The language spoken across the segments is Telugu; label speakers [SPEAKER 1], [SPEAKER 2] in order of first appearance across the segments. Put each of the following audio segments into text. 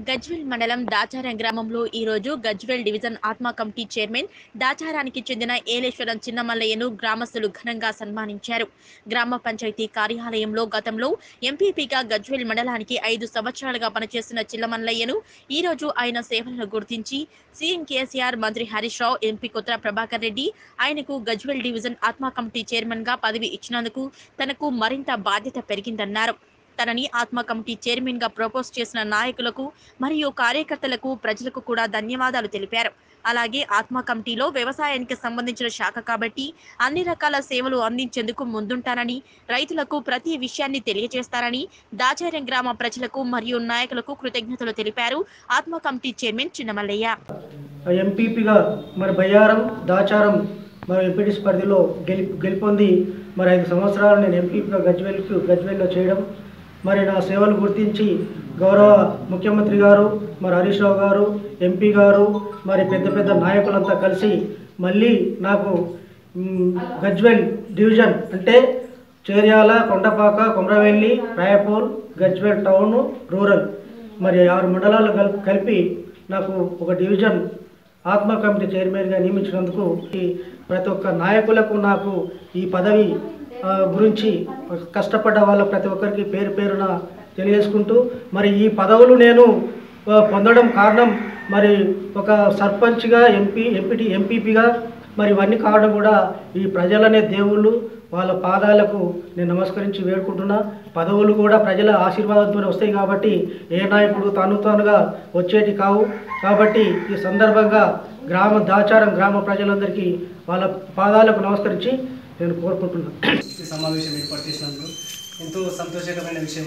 [SPEAKER 1] గజ్వెల్ మండలం దాచారం గ్రామంలో ఈ రోజు గజ్వెల్ డివిజన్ ఆత్మ కమిటీ చైర్మన్ దాచారానికి చెందిన ఏలేశ్వరం చిన్నమల్లయ్యను గ్రామస్తులు ఘనంగా సన్మానించారు గ్రామ పంచాయతీ కార్యాలయంలో గతంలో ఎంపీపీగా గజ్వెల్ మండలానికి ఐదు సంవత్సరాలుగా పనిచేస్తున్న చిన్నమల్లయ్యను ఈ రోజు ఆయన సేవలను గుర్తించి సీఎం కేసీఆర్ మంత్రి హరీష్ రావు ఎంపీ కొత్త ప్రభాకర్ రెడ్డి ఆయనకు గజ్వెల్ డివిజన్ ఆత్మ కమిటీ చైర్మన్ గా పదవి ఇచ్చినందుకు తనకు మరింత బాధ్యత పెరిగిందన్నారు తనని ఆత్మ కమిటీ చైర్మన్ గా ప్రపోజ్ చేసిన నాయకులకు మరియు కార్యకర్తలకు ప్రజలకు కూడా ధన్యవాదాలు తెలిపారు అలాగే ఆత్మ కమిటీలో వ్యవసాయానికి సంబంధించిన శాఖ కాబట్టి అన్ని రకాల సేవలు అందించేందుకు ముందుంటానని రైతులకు ప్రతి విషయాన్ని తెలియజేస్తారని దాచారం గ్రామ ప్రజలకు మరియు నాయకులకు కృతజ్ఞతలు తెలిపారు ఆత్మ కమిటీ చైర్మన్ చిన్నమల్లయ్య
[SPEAKER 2] ఎంపీపీగా మరి బయ్యారం దాచారం మరి ఎంపీటీసీ పరిధిలో గెలి గెలుపొంది మరి ఐదు సంవత్సరాలు నేను ఎంపీపీగా గజ్వేల్కు గజ్వేల్లో చేయడం మరి నా సేవలు గుర్తించి గౌరవ ముఖ్యమంత్రి గారు మరి హరీష్ రావు గారు ఎంపీ గారు మరి పెద్ద పెద్ద నాయకులంతా కలిసి మళ్ళీ నాకు మ్, గజ్వేల్ డివిజన్ అంటే చేర్యాల కొండపాక కొమరవెల్లి రాయపూర్ గజ్వేల్ టౌన్ రూరల్ మరి ఆరు మండలాలు కల్ కలిపి నాకు ఒక డివిజన్ ఆత్మ కమిటీ చైర్మన్గా నియమించినందుకు ఈ ప్రతి ఒక్క నాయకులకు నాకు ఈ పదవి ఆ, గురించి కష్టపడ్డ వాళ్ళ ప్రతి ఒక్కరికి పేరు పేరున తెలియజేసుకుంటూ మరి ఈ పదవులు నేను ఆ, పొందడం కారణం మరి ఒక సర్పంచ్గా ఎంపీ ఎంపీటీ ఎంపీపీగా మరి ఇవన్నీ కావడం కూడా ఈ ప్రజలనే దేవుళ్ళు వాళ్ళ పాదాలకు నేను నమస్కరించి వేడుకుంటున్నా పదవులు కూడా ప్రజల ఆశీర్వాదంతోనే వస్తాయి కాబట్టి ఏ నాయకుడు తను తానుగా వచ్చేటి కావు కాబట్టి ఈ సందర్భంగా గ్రామ దాచారం గ్రామ ప్రజలందరికీ వాళ్ళ పాదాలకు నమస్కరించి నేను కోరుకుంటున్నాను
[SPEAKER 3] ఈ సమావేశం ఏర్పాటు చేసినందుకు ఎంతో సంతోషకరమైన విషయం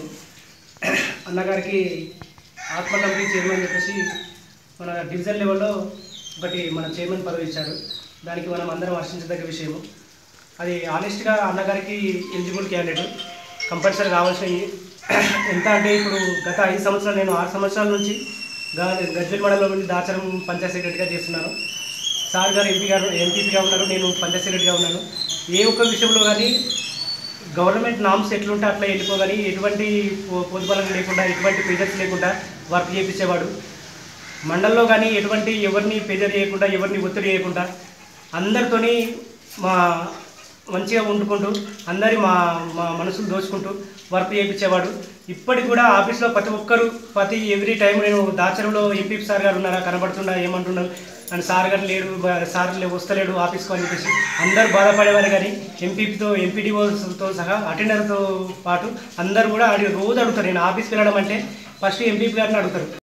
[SPEAKER 3] అన్నగారికి ఆత్మ కమిటీ చైర్మన్ చెప్పేసి మన డివిజన్ లెవెల్లో ఒకటి మన చైర్మన్ పదవి ఇచ్చారు దానికి మనం అందరం హర్షించదగ్గ విషయము అది ఆనెస్ట్గా అన్నగారికి ఎలిజిబుల్ క్యాండిడేట్ కంపల్సరీ కావాల్సిన ఎంత అంటే ఇప్పుడు గత ఐదు సంవత్సరాలు నేను ఆరు సంవత్సరాల నుంచి గా- గజ్వేల్ మండలంలో నుండి దాచరం పంచాయత్ సెక్రటరీగా చేస్తున్నాను సార్ గారు ఎంపీ గారు ఎంపీపీగా ఉన్నారు నేను పంచాయత్ సెక్రటరీగా ఉన్నాను ఏ ఒక్క విషయంలో కానీ గవర్నమెంట్ నామ్స్ ఎట్లుంటే అట్లా వెళ్ళిపోగాని ఎటువంటి పో- పొదుపలం లేకుండా ఎటువంటి ప్రెజర్స్ లేకుండా వర్క్ చేయించేవాడు మండలంలో కానీ ఎటువంటి ఎవరిని ప్రెజర్ చేయకుండా ఎవరిని ఒత్తిడి చేయకుండా అందరితోని మా మంచిగా వండుకుంటూ అందరి మా మా మనసులు దోచుకుంటూ వర్క్ చేయించేవాడు ఇప్పటికి కూడా ఆఫీస్లో ప్రతి ఒక్కరు ప్రతి ఎవ్రీ టైం నేను దాచరంలో ఎంపీ సార్ గారు ఉన్నారా కనబడుతుండా ఏమంటున్నారు అని సార్ గారు లేడు బ- సార్ లే- వస్తలేడు ఆఫీస్కు అని చెప్పేసి అందరు బాధపడేవారు కానీ ఎంపీతో ఎంపీడీఓతో సహా అటెండర్తో పాటు అందరు కూడా అడిగి రోజు అడుగుతారు నేను ఆఫీస్కి వెళ్ళడం అంటే ఫస్ట్ ఎంపీ గారిని అడుగుతారు